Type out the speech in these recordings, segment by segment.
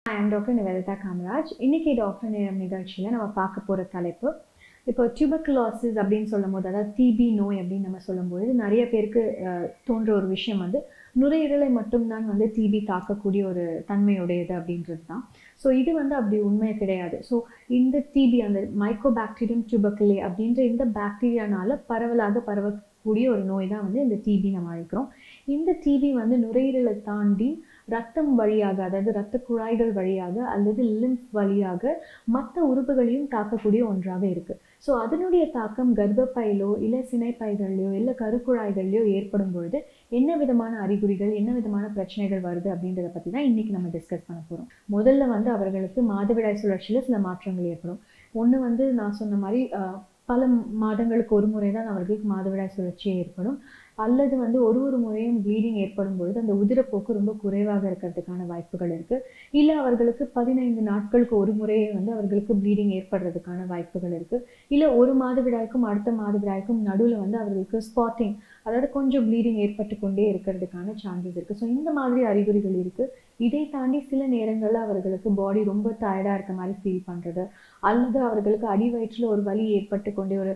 I'm doctor Nivedita Kamaraj இன்னைக்கு doctor நேரம் நிகழ்ச்சியில் நம்ம பார்க்க போகிற தலைப்பு இப்போ டியூபர்குலோசிஸ் அப்படின்னு சொல்லும் போது அதாவது டிபி நோய் அப்படின்னு நம்ம சொல்லும்போது நிறைய பேருக்கு அஹ், தோன்ற ஒரு விஷயம் வந்து நுரையீரலை மட்டும்தான் வந்து டிபி தாக்கக்கூடிய ஒரு தன்மையுடையது அப்படின்றது தான் ஸோ இது வந்து அப்படி உண்மை கிடையாது ஸோ இந்த டிபி அந்த மைக்கோபாக்டீரியம் டியூபர்குலே அப்படின்ற இந்த பாக்டீரியானால பரவலாக பரவக்கூடிய ஒரு நோய் தான் வந்து இந்த டிபி நம்ம அழைக்கிறோம் இந்த டிபி வந்து நுரையீரலை தாண்டி ரத்தம் வழியாக அதாவது இரத்த குழாய்கள் வழியாக அல்லது லிம்ப் வழியாக மற்ற உறுப்புகளையும் தாக்கக்கூடிய ஒன்றாக இருக்கு ஸோ அதனுடைய தாக்கம் கர்ப்பப்பையிலோ இல்லை சினைப்பைகள்லையோ இல்லை கருக்குழாய்கள்லையோ ஏற்படும் பொழுது என்ன விதமான அறிகுறிகள் என்ன விதமான பிரச்சனைகள் வருது அப்படின்றத பற்றி தான் இன்னைக்கு நம்ம டிஸ்கஸ் பண்ண போகிறோம் முதல்ல வந்து அவர்களுக்கு மாதவிடாய் சுழற்சியில் சில மாற்றங்கள் ஏற்படும் ஒன்று வந்து நான் சொன்ன மாதிரி ஆஹ், பல மாதங்களுக்கு ஒரு முறை தான் அவர்களுக்கு மாதவிடாய் சுழற்சி ஏற்படும் அல்லது வந்து ஒரு ஒரு முறையும் ப்ளீடிங் ஏற்படும் பொழுது அந்த உதிரப்போக்கு ரொம்ப குறைவாக இருக்கிறதுக்கான வாய்ப்புகள் இருக்குது இல்லை அவர்களுக்கு பதினைந்து நாட்களுக்கு ஒரு முறையே வந்து அவர்களுக்கு ப்ளீடிங் ஏற்படுறதுக்கான வாய்ப்புகள் இருக்குது இல்லை ஒரு மாதவிடாய்க்கும் அடுத்த மாதவிடாய்க்கும் நடுவில் வந்து அவர்களுக்கு ஸ்பாட்டிங் அதாவது கொஞ்சம் ப்ளீடிங் ஏற்பட்டு கொண்டே இருக்கிறதுக்கான சான்சஸ் இருக்குது ஸோ இந்த மாதிரி அறிகுறிகள் இருக்குது இதை தாண்டி சில நேரங்களில் அவர்களுக்கு பாடி ரொம்ப டயர்டாக இருக்க மாதிரி ஃபீல் பண்ணுறது அல்லது அவர்களுக்கு அடி வயிற்றில் ஒரு வலி ஏற்பட்டு கொண்டே ஒரு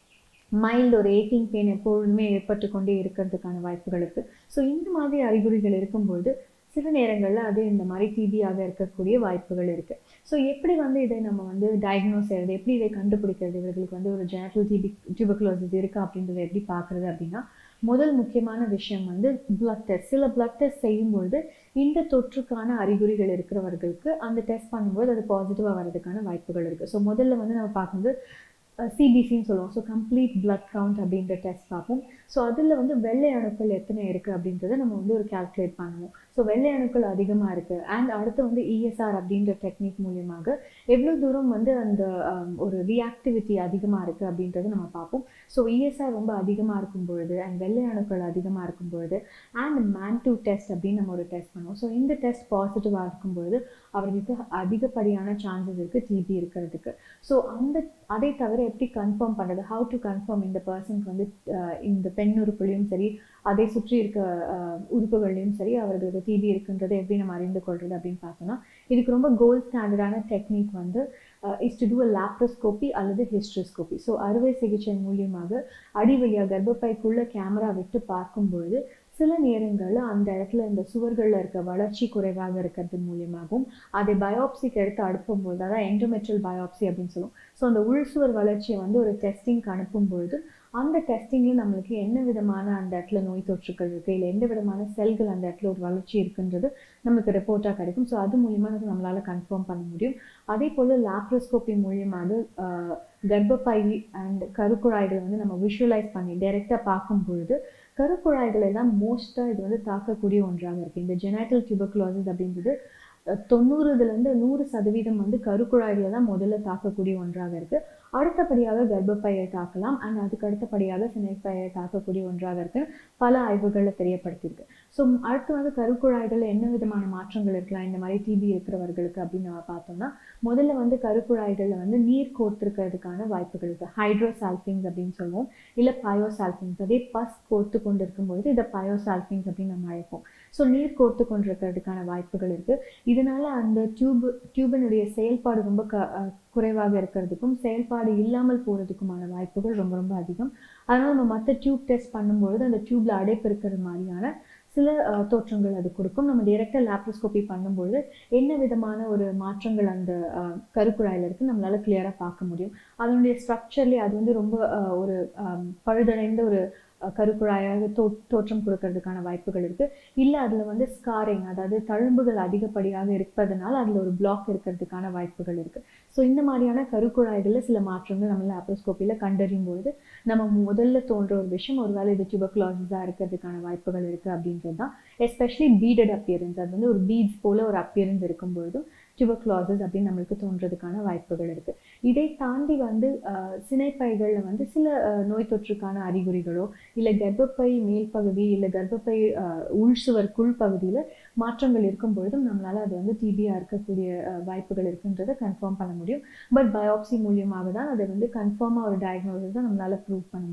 மைல்டு ஒரு ஏக்கிங் பெயின் எப்பொழுதுமே ஏற்பட்டு கொண்டே இருக்கிறதுக்கான வாய்ப்புகள் இருக்குது ஸோ இந்த மாதிரி அறிகுறிகள் இருக்கும்பொழுது சில நேரங்களில் அது இந்த மாதிரி டிபியாக இருக்கக்கூடிய வாய்ப்புகள் இருக்குது ஸோ எப்படி வந்து இதை நம்ம வந்து டயக்னோஸ் செய்கிறது எப்படி இதை கண்டுபிடிக்கிறது இவர்களுக்கு வந்து ஒரு ஜெனரல் டிபி டியூபர்குலோசிஸ் இருக்கா அப்படின்றத எப்படி பார்க்குறது அப்படின்னா முதல் முக்கியமான விஷயம் வந்து பிளட் டெஸ்ட் சில பிளட் டெஸ்ட் செய்யும்பொழுது இந்த தொற்றுக்கான அறிகுறிகள் இருக்கிறவர்களுக்கு அந்த டெஸ்ட் பண்ணும்போது அது பாசிட்டிவாக வர்றதுக்கான வாய்ப்புகள் இருக்குது ஸோ முதல்ல வந்து நம்ம பார்க்கும்போது சிபிசின்னு சொல்லுவோம் ஸோ கம்ப்ளீட் blood கவுண்ட் அப்படின்ற டெஸ்ட் பார்ப்போம் ஸோ அதில் வந்து வெள்ளை அணுக்கள் எத்தனை இருக்குது அப்படின்றத நம்ம வந்து ஒரு கால்குலேட் பண்ணுவோம் ஸோ வெள்ளை அணுக்கள் அதிகமாக இருக்குது அண்ட் அடுத்து வந்து இஎஸ்ஆர் அப்படின்ற டெக்னிக் மூலியமாக எவ்வளோ தூரம் வந்து அந்த ஆம், ஒரு ரியாக்டிவிட்டி அதிகமாக இருக்குது அப்படின்றத நம்ம பார்ப்போம் ஸோ இஎஸ்ஆர் ரொம்ப அதிகமாக இருக்கும் பொழுது அண்ட் வெள்ளை அணுக்கள் அதிகமாக இருக்கும் பொழுது அண்ட் மேன் டூ டெஸ்ட் அப்படின்னு நம்ம ஒரு டெஸ்ட் பண்ணுவோம் ஸோ இந்த டெஸ்ட் பாசிட்டிவாக இருக்கும் பொழுது அவர்களுக்கு அதிகப்படியான சான்சஸ் இருக்குது டிபி இருக்கிறதுக்கு ஸோ அந்த அதை தவிர எப்படி கன்ஃபார்ம் பண்ணுறது ஹவு டு கன்ஃபார்ம் இந்த பர்சனுக்கு வந்து அஹ், இந்த பெண் உறுப்புலையும் சரி அதை சுற்றி இருக்க அஹ், உறுப்புகள்லையும் சரி அவர்களுக்கு டிபி இருக்குன்றதை எப்படி நம்ம அறிந்து கொள்வது அப்படின்னு பார்த்தோம்னா இதுக்கு ரொம்ப கோல்ட் ஸ்டாண்டர்டான டெக்னிக் வந்து is to do a laparoscopy அல்லது ஹிஸ்ட்ரோஸ்கோப்பி ஸோ அறுவை சிகிச்சை மூலியமாக அடி வழியாக கர்ப்பப்பைக்குள்ள கேமரா விட்டு பார்க்கும் பொழுது சில நேரங்களில் அந்த இடத்துல இந்த சுவர்களில் இருக்க வளர்ச்சி குறைவாக இருக்கிறது மூலியமாகவும் அதை பயோப்சிக்கு எடுத்து அனுப்பும்போது அதான் எண்டோமெட்ரியல் பயோப்சி அப்படின்னு சொல்லுவோம் ஸோ அந்த உள்சுவர் வளர்ச்சியை வந்து ஒரு டெஸ்டிங்க்கு அனுப்பும்பொழுது அந்த டெஸ்டிங்கில் நம்மளுக்கு என்ன விதமான அந்த இடத்துல நோய் தொற்றுக்கள் இருக்குது இல்லை எந்த விதமான செல்கள் அந்த இடத்துல ஒரு வளர்ச்சி இருக்குன்றது நமக்கு ரிப்போர்ட்டாக கிடைக்கும் ஸோ அது மூலியமாக நம்மளால் கன்ஃபார்ம் பண்ண முடியும் அதே போல் லாப்ரோஸ்கோப்பி மூலியமாக ஆஹ், கர்ப்பப்பை அண்ட் கருக்குழாய்களை வந்து நம்ம விஷுவலைஸ் பண்ணி டைரெக்டாக பார்க்கும் பொழுது கருக்குழாய்களை தான் மோஸ்ட்டாக இது வந்து தாக்கக்கூடிய ஒன்றாக இருக்குது இந்த ஜெனட்டல் டியூபர்குலோசிஸ் அப்படின்றது அஹ், தொண்ணூறுலேருந்து நூறு சதவீதம் வந்து கருக்குழாய்களை தான் முதல்ல தாக்கக்கூடிய ஒன்றாக இருக்குது அடுத்தபடியாக கர்ப்பப்பையை தாக்கலாம் அண்ட் அதுக்கு அடுத்தபடியாக சினைப்பையை தாக்கக்கூடிய ஒன்றாக இருக்கு பல ஆய்வுகளில் தெரியப்படுத்தியிருக்கு ஸோ அடுத்து வந்து கருக்குழாய்களில் என்ன விதமான மாற்றங்கள் இருக்கலாம் இந்த மாதிரி டிபி இருக்கிறவர்களுக்கு அப்படின்னு நம்ம பார்த்தோம்னா முதல்ல வந்து கருக்குழாய்களில் வந்து நீர் கோர்த்திருக்கிறதுக்கான வாய்ப்புகள் இருக்குது ஹைட்ரோசால்ஃபிங்ஸ் அப்படின்னு சொல்லுவோம் இல்லை பயோசால்ஃபிங்ஸ் அதே பஸ் கோர்த்து கொண்டு இருக்கும்பொழுது இதை பயோசால்ஃபிங்ஸ் அப்படின்னு நம்ம அழைப்போம் ஸோ நீர் கோர்த்து கொண்டிருக்கிறதுக்கான வாய்ப்புகள் இருக்குது இதனால அந்த டியூப் டியூபினுடைய செயல்பாடு ரொம்ப க அஹ் குறைவாக இருக்கிறதுக்கும் செயல்பாடு இல்லாமல் போகிறதுக்குமான வாய்ப்புகள் ரொம்ப ரொம்ப அதிகம் அதனால் நம்ம மற்ற டியூப் டெஸ்ட் பண்ணும்பொழுது அந்த டியூப்ல அடைப்பு இருக்கிற மாதிரியான சில அஹ், தோற்றங்கள் அது கொடுக்கும் நம்ம டைரெக்டாக லேப்ரோஸ்கோப்பி பண்ணும்பொழுது என்ன விதமான ஒரு மாற்றங்கள் அந்த அஹ், கருக்குழாயில இருக்கு நம்மளால கிளியராக பார்க்க முடியும் அதனுடைய ஸ்ட்ரக்சர்லேயே அது வந்து ரொம்ப அஹ், ஒரு அஹ், பழுதடைந்த ஒரு அஹ், கருக்குழாயாக தோ தோற்றம் கொடுக்கறதுக்கான வாய்ப்புகள் இருக்கு இல்லை அதில் வந்து ஸ்காரிங் அதாவது தழும்புகள் அதிகப்படியாக இருப்பதனால அதில் ஒரு பிளாக் இருக்கிறதுக்கான வாய்ப்புகள் இருக்கு ஸோ இந்த மாதிரியான கருக்குழாய்களில் சில மாற்றங்கள் நம்ம லாப்ரோஸ்கோப்பியில் கண்டறியும் பொழுது நம்ம முதல்ல தோன்ற ஒரு விஷயம் ஒருவேளை இது டியூபர்குலோசிஸாக இருக்கிறதுக்கான வாய்ப்புகள் இருக்குது அப்படின்றது தான் எஸ்பெஷலி பீடட் அப்பியரன்ஸ் அது வந்து ஒரு பீட்ஸ் போல ஒரு அப்பியரன்ஸ் இருக்கும் பொழுதும் டியூபர்குலோசிஸ் அப்படின்னு நம்மளுக்கு தோன்றதுக்கான வாய்ப்புகள் இருக்குது இதை தாண்டி வந்து அஹ், சினைப்பைகளில் வந்து சில அஹ், நோய் தொற்றுக்கான அறிகுறிகளோ இல்லை கர்ப்பப்பை மேல் பகுதி இல்லை கர்ப்பப்பை அஹ், உள்சுவர் பகுதியில் மாற்றங்கள் இருக்கும் பொழுதும் நம்மளால் அது வந்து டிபியாக இருக்கக்கூடிய அஹ், வாய்ப்புகள் இருக்குன்றதை கன்ஃபார்ம் பண்ண முடியும் பட் பயோப்சி மூலியமாக தான் அதை வந்து கன்ஃபார்மாக ஒரு டயக்னோசிஸ் தான் நம்மளால் ப்ரூவ் பண்ண முடியும்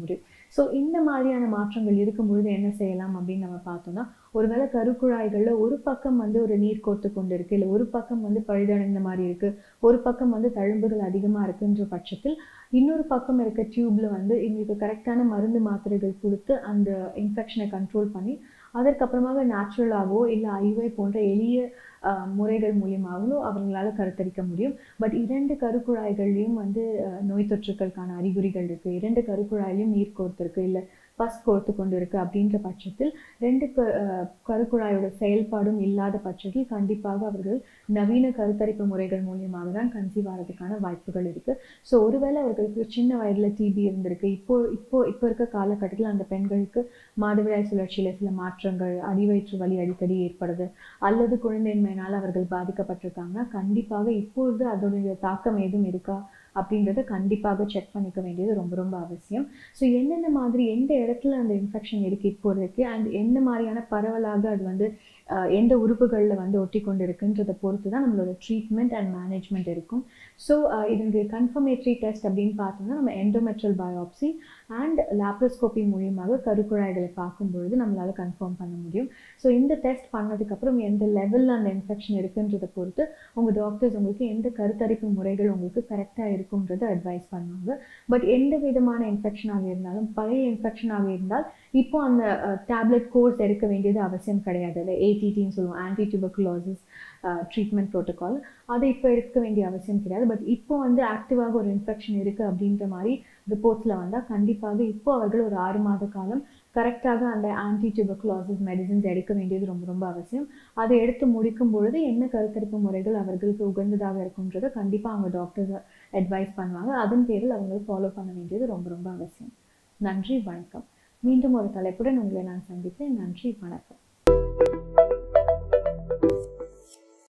ஸோ இந்த மாதிரியான மாற்றங்கள் இருக்கும்பொழுது என்ன செய்யலாம் அப்படின்னு நம்ம பார்த்தோம்னா ஒருவேளை கருக்குழாய்களில் ஒரு பக்கம் வந்து ஒரு நீர் கோர்த்து கொண்டு இருக்கு இல்லை ஒரு பக்கம் வந்து பழுதடைந்த மாதிரி இருக்கு ஒரு பக்கம் வந்து தழும்புகள் அதிகமாக இருக்குன்ற பட்சத்தில் இன்னொரு பக்கம் இருக்க டியூப்ல வந்து எங்களுக்கு கரெக்டான மருந்து மாத்திரைகள் கொடுத்து அந்த இன்ஃபெக்ஷனை கண்ட்ரோல் பண்ணி அதற்கப்புறமாக நேச்சுரலாகவோ இல்லை ஐவை போன்ற எளிய ஆஹ், முறைகள் மூலியமாகவோ அவங்களால கருத்தரிக்க முடியும் பட் இரண்டு கருக்குழாய்கள்லையும் வந்து ஆஹ், நோய் தொற்றுக்களுக்கான அறிகுறிகள் இருக்கு இரண்டு கருக்குழாயிலையும் நீர் கோர்த்திருக்கு இல்லை பஸ் கோர்த்து கொண்டு இருக்கு அப்படின்ற பட்சத்தில் ரெண்டு க ஆஹ், கருக்குழாயோட செயல்பாடும் இல்லாத பட்சத்தில் கண்டிப்பாக அவர்கள் நவீன கருத்தரிப்பு முறைகள் மூலியமாக தான் கன்சீவ் ஆகிறதுக்கான வாய்ப்புகள் இருக்கு ஸோ ஒருவேளை அவர்களுக்கு சின்ன வயதில் டிபி இருந்திருக்கு இப்போ இப்போ இப்போ இருக்க காலகட்டத்தில் அந்த பெண்களுக்கு மாதவிடாய் சுழற்சியில் சில மாற்றங்கள் அடிவயிற்று வலி அடிக்கடி ஏற்படுது அல்லது குழந்தையின்மையினால் அவர்கள் பாதிக்கப்பட்டிருக்காங்கன்னா கண்டிப்பாக இப்பொழுது அதோடைய தாக்கம் ஏதும் இருக்கா அப்படின்றத கண்டிப்பாக செக் பண்ணிக்க வேண்டியது ரொம்ப ரொம்ப அவசியம் ஸோ என்னென்ன மாதிரி எந்த இடத்துல அந்த இன்ஃபெக்ஷன் இருக்கு இப்போதைக்கு அண்ட் எந்த மாதிரியான பரவலாக அது வந்து அஹ், எந்த உறுப்புகளில் வந்து ஒட்டி கொண்டு இருக்குன்றதை பொறுத்து தான் நம்மளோட ட்ரீட்மெண்ட் அண்ட் மேனேஜ்மெண்ட் இருக்கும் ஸோ இதனுடைய கன்ஃபர்மேட்டரி டெஸ்ட் அப்படின்னு பார்த்தோம்னா நம்ம எண்டோமெட்ரல் பயோப்சி அண்ட் லாப்ரோஸ்கோபி மூலியமாக கருக்குழாய்களை பார்க்கும் பொழுது நம்மளால கன்ஃபார்ம் பண்ண முடியும் ஸோ இந்த டெஸ்ட் பண்ணதுக்கப்புறம் எந்த லெவலில் அந்த இன்ஃபெக்ஷன் இருக்குன்றதை பொறுத்து உங்கள் டாக்டர்ஸ் உங்களுக்கு எந்த கருத்தரிப்பு முறைகள் உங்களுக்கு கரெக்டாக இருக்குன்றதை அட்வைஸ் பண்ணுவாங்க பட் எந்த விதமான இன்ஃபெக்ஷனாக இருந்தாலும் பழைய இன்ஃபெக்ஷனாக இருந்தால் இப்போ அந்த டேப்லெட் கோர்ஸ் எடுக்க வேண்டியது அவசியம் கிடையாது இல்லை ஏடிடின்னு சொல்லுவோம் ஆன்டி டியூபர்குலோசிஸ் ட்ரீட்மெண்ட் ப்ரோட்டோகால் அதை இப்போ எடுக்க வேண்டிய அவசியம் கிடையாது பட் இப்போ வந்து ஆக்டிவாக ஒரு இன்ஃபெக்ஷன் இருக்குது அப்படின்ற மாதிரி ரிப்போர்ட்ஸில் வந்தால் கண்டிப்பாக இப்போ அவர்கள் ஒரு ஆறு மாத காலம் கரெக்டாக அந்த ஆன்டி டியூபர்குலோசிஸ் மெடிசின்ஸ் எடுக்க வேண்டியது ரொம்ப ரொம்ப அவசியம் அதை எடுத்து முடிக்கும் பொழுது என்ன கருத்தரிப்பு முறைகள் அவர்களுக்கு உகந்ததாக இருக்குன்றதை கண்டிப்பாக அவங்க டாக்டர்ஸ் அட்வைஸ் பண்ணுவாங்க அதன் பேரில் அவங்க ஃபாலோ பண்ண வேண்டியது ரொம்ப ரொம்ப அவசியம் நன்றி வணக்கம் மீண்டும் ஒரு தலைப்புடன் உங்களை நான் சந்திப்பேன் நன்றி வணக்கம்